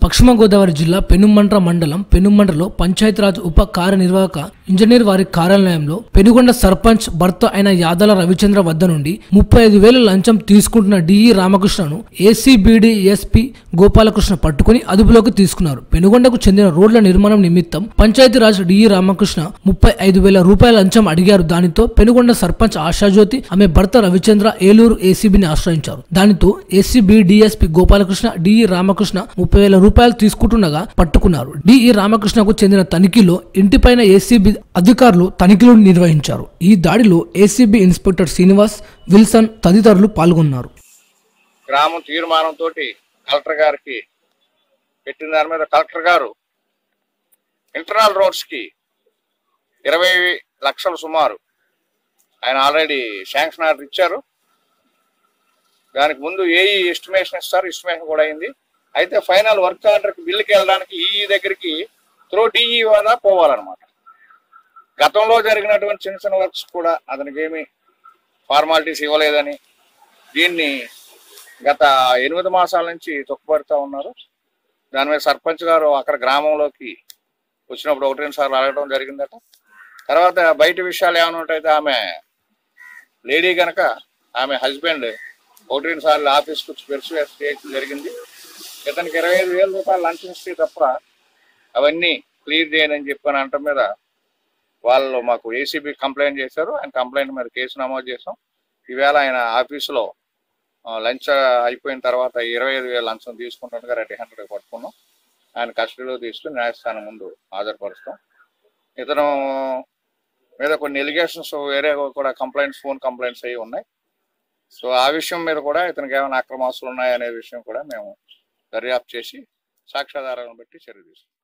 పశ్చిమ గోదావరి జిల్లా పెనుమంట్ర మండలం పెనుమంట్రలో పంచాయతీరాజ్ ఉప కార్యనిర్వాహక ఇంజనీర్ వారి కార్యాలయంలో పెనుగొండ సర్పంచ్ భర్త అయిన యాదల రవిచంద్ర వద్ద నుండి ముప్పై ఐదు వేల లంచం తీసుకుంటున్న డిఈ రామకృష్ణను ఏసీబీడీ ఎస్పీ గోపాలకృష్ణ పట్టుకుని అదుపులోకి తీసుకున్నారు పెనుగొండకు చెందిన రోడ్ల నిర్మాణం నిమిత్తం పంచాయతీరాజ్ డిఈ రామకృష్ణ ముప్పై ఐదు వేల రూపాయల లంచం అడిగారు దానితో పెనుగొండ సర్పంచ్ ఆశాజ్యోతి ఆమె భర్త రవిచంద్ర ఏలూరు ఏసీబీని ఆశ్రయించారు దానితో ACB DSP Gopalakrishna DE Ramakrishna ముప్పై వేల రూపాయలు తీసుకుంటుండగా పట్టుకున్నారు డిఈ రామకృష్ణకు చెందిన తనిఖీలో ఇంటిపైన ఏసీబీ అధికారులు తనిఖీలు నిర్వహించారు ఈ దాడిలో ఏసీబీ ఇన్స్పెక్టర్ శ్రీనివాస్ విల్సన్ తదితరులు పాల్గొన్నారు గ్రామం తీర్మానంతో కలెక్టర్ గారికి పెట్టిన దాని మీద కలెక్టర్ గారు ఇంటర్నల్ రోడ్స్ కి ఇరవై లక్షలు సుమారు ఆయన ఆల్రెడీ శాంక్షన్ ఆర్డర్ ఇచ్చారు దానికి ముందు ఏఈ ఎస్టిమేషన్ ఇస్తారు ఎస్టిమేషన్ కూడా అయింది అయితే ఫైనల్ వర్క్ ఆర్డర్కి బిల్లుకి వెళ్ళడానికి ఈ దగ్గరికి త్రో డిఈ వల్ల పోవాలన్నమాట గతంలో జరిగినటువంటి చిన్న చిన్న వర్క్స్ కూడా అతనికి ఏమి ఫార్మాలిటీస్ ఇవ్వలేదని దీన్ని గత ఎనిమిది మాసాల నుంచి తొక్కుపడుతూ ఉన్నారు దాని మీద సర్పంచ్ గారు అక్కడ గ్రామంలోకి వచ్చినప్పుడు ఒకటి రెండు సార్లు అడగడం జరిగిందట తర్వాత బయట విషయాలు ఏమైనా ఉంటాయితే ఆమె లేడీ కనుక ఆమె హస్బెండ్ ఒకటి రెండు సార్లు ఆఫీస్కి వచ్చి పెర్సువేట్ చేయడం జరిగింది ఇతనికి ఇరవై ఐదు వేల రూపాయలు లంచం ఇస్తే తప్ప అవన్నీ క్లియర్ చేయనని చెప్పని అంట మీద వాళ్ళు మాకు ఏసీబీ కంప్లైంట్ చేశారు ఆయన కంప్లైంట్ మీద కేసు నమోదు చేసాం ఈవేళ ఆయన ఆఫీసులో ఆ, లంచ్ అయిపోయిన తర్వాత ఇరవై ఐదు వేల లంచం తీసుకుంటుండగా రెడ్ హండ్రెడ్ పట్టుకున్నాం ఆయన కస్టడీలో తీసుకుని న్యాయస్థానం ముందు హాజరుపరుస్తాం ఇతను మీద కొన్ని ఎలిగేషన్స్ వేరే కూడా కంప్లైంట్స్ ఫోన్ కంప్లైంట్స్ అవి ఉన్నాయి సో ఆ విషయం మీద కూడా ఇతనికి ఏమైనా అక్రమాస్తులు ఉన్నాయనే విషయం కూడా మేము దర్యాప్తు చేసి సాక్ష్యాధారాలను బట్టి చర్య తీసుకుంటాం